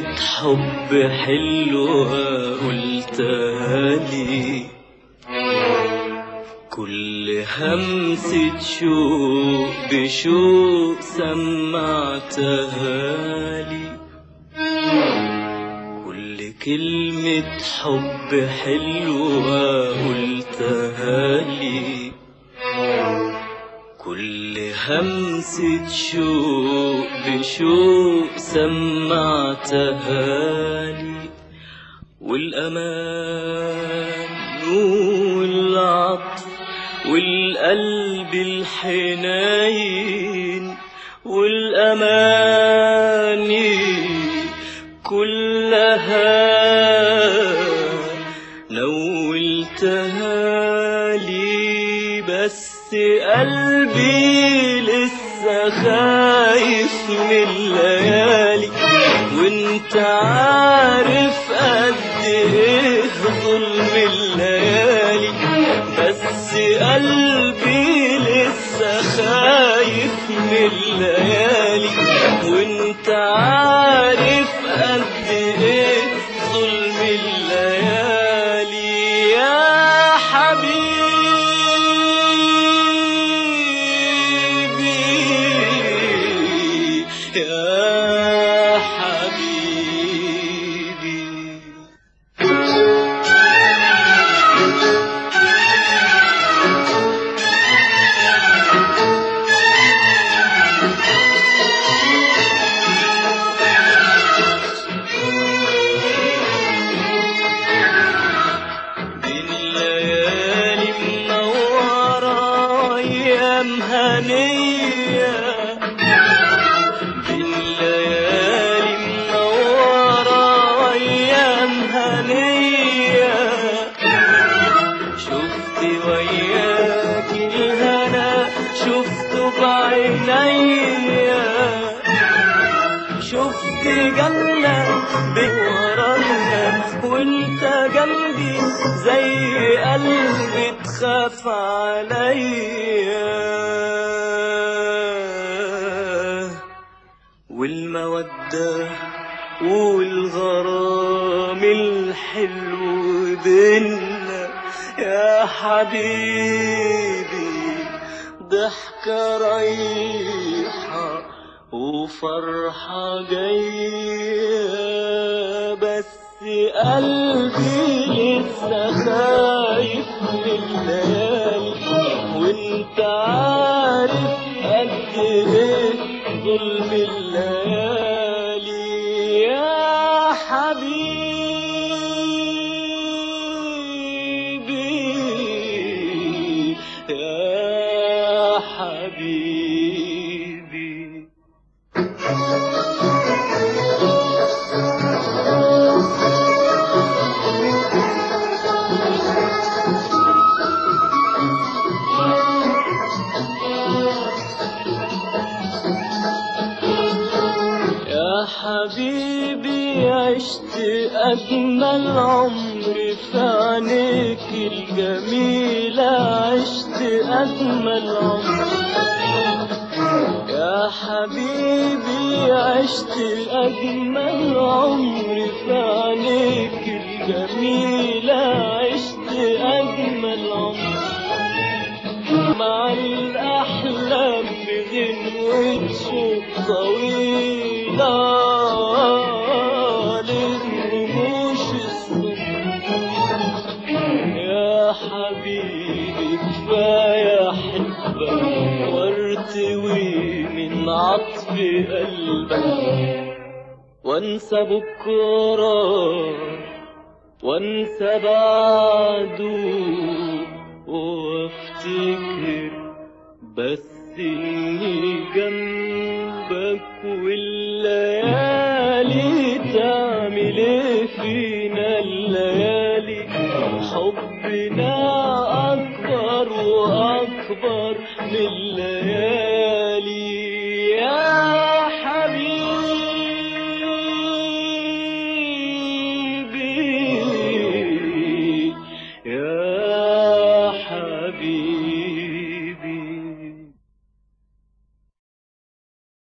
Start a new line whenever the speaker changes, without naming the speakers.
كلمة حب حلوة قلتها لي كل همسة شوق بشوق سمعتها لي كل كلمة حب حلوة قلتها لي كل همسة شوق بشوق سمعتها لي والأمان والعطف والقلب الحنين والأماني كلها نولتها لي بس قلبي لسه خايف من الليالي وانت عارف قد ايه ظلم الليالي بس قلبي لسه خايف من الليالي وانت عارف قد ايه ظلم الليالي يا حبيبي يا حبيبي بالليالي منورة أيام هنية بالليالي منورة أيام هنية شفت وياك الهنا شفته بعينيا شفت جنة بورانا وانت جنبي زي قلبي تخاف عليا والمودة والغرام الحلو بينا يا حبيبي ضحكة رايحة وفرحة جاية بس قلبي لسه خايف من الليالي وانت عارف قد ايه ظلم الليالي يا حبيبي يا حبيبي يا حبيبي عشت أجمل عمر في عينيك الجميلة عشت أجمل عمر يا حبيبي عشت أجمل عمر في عينيك الجميلة عشت أجمل عمر مع الأحلام بغنوة صوت طويلة للرموش الصبح يا حبيبي كفاية أحبك وارتوي من عطف قلبك وانسى بكرة وانسى بعده وافتكر بس اني جنبك والليالي تعمل ايه فينا الليالي حبنا اكبر واكبر من